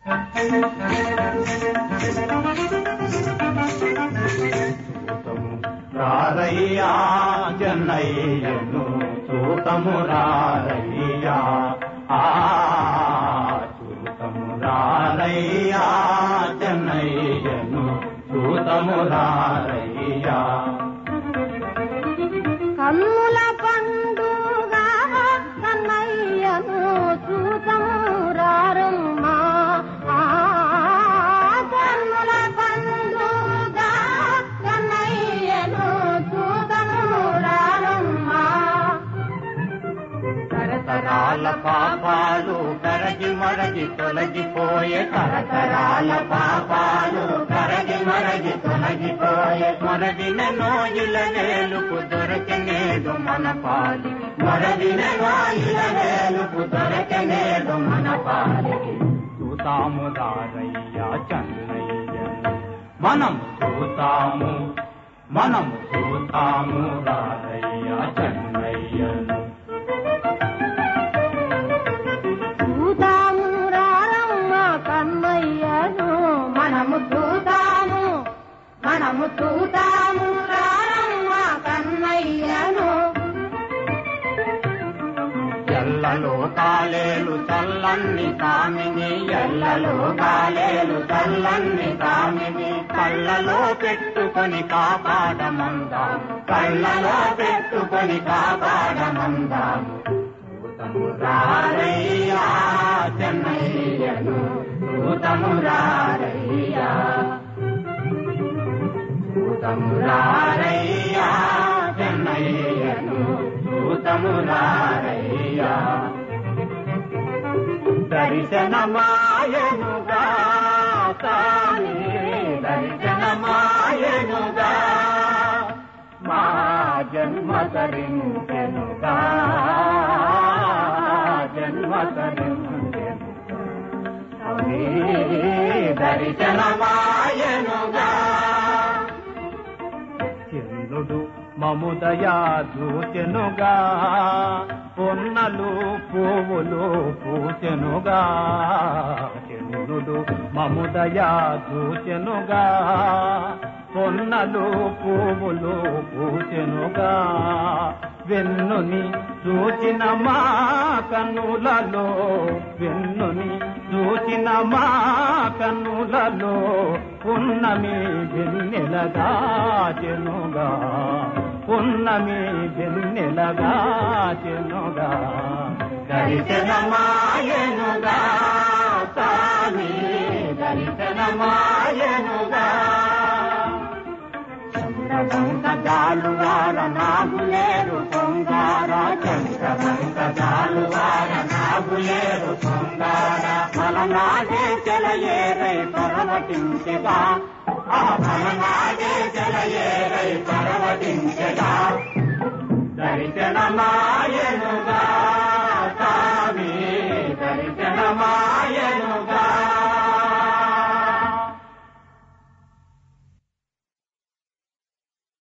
చూతము రారయ్యా జన్నయ్యను చూతము రారయ్యా ఆ చూతము రారయ్యా జన్నయ్యను చూతము రారయ్యా కన్నుల పండుగ కన్నయ్యను చూతమురారమ్మా ఆ, కన్నుల పండుగ కన్నయ్యను చూతమురారమ్మా తరతరాల పాపాలు కరగి మరగి తొలగిపోయే తరతరాల పాపాలు కరగి మరగి తొలగిపోయే మరదిన నోయిల వేలుపు దొరకనేదు మన పాలి మరదిన నోయిల వేలుపు దొరకనేదు మన పాలికి చూతాము దారయ్యా చెన్నయ్యను మనం చూతాము మనం చూతాము దారయ్యా చెన్నయ్యను చూతామురారమ్మా కన్నయ్యను మనము చూతాము మనము చూతాము రారమ్మా కన్నయ్యను ఎల్లలో కాలేలు చల్లన్ని కామిని ఎల్లలో కాలేలు చల్లన్ని కామిని కళ్ళలో పెట్టుకొని కాపాడమందాము కళ్ళలో పెట్టుకొని కాపాడమందాము చూతము రారయ్యా చెన్నయ్యను చూతము రారయ్యా చూతము రారయ్యా చెన్నయ్యను చూతము రారయ్యా దర్శనమాయనుగా సాని దర్శనమాయనుగా మా జన్మ తరించెనుగా జన్మ తరించెనుగా నీ దర్శనమాయనుగా చంద్రుడు మముదయా దూచెనుగా పొన్నలు పువ్వులు పూచెనుగా చంద్రుడు మముదయా దూచెనుగా పొన్నలు పువ్వులు పూచెనుగా వెన్నుని చూచిన మా కన్నులలో వెన్నుని చూచిన మా కన్నులలో పున్నమి వెన్నెలగా చెనుగా పున్నమి వెన్నెలగా చెనుగా దర్శనమాయనుగా స్వామి దర్శనమాయనుగా చంద్రవంక జాలువార నాగులేరు పొంగార చంద్రవంక జాలువార నాగులేరు పొంగార మలనాడే చెలయేరై పరవటించగా ఆ మలనాడే చెలయేరై పరవటించగా దర్శనమాయనుగా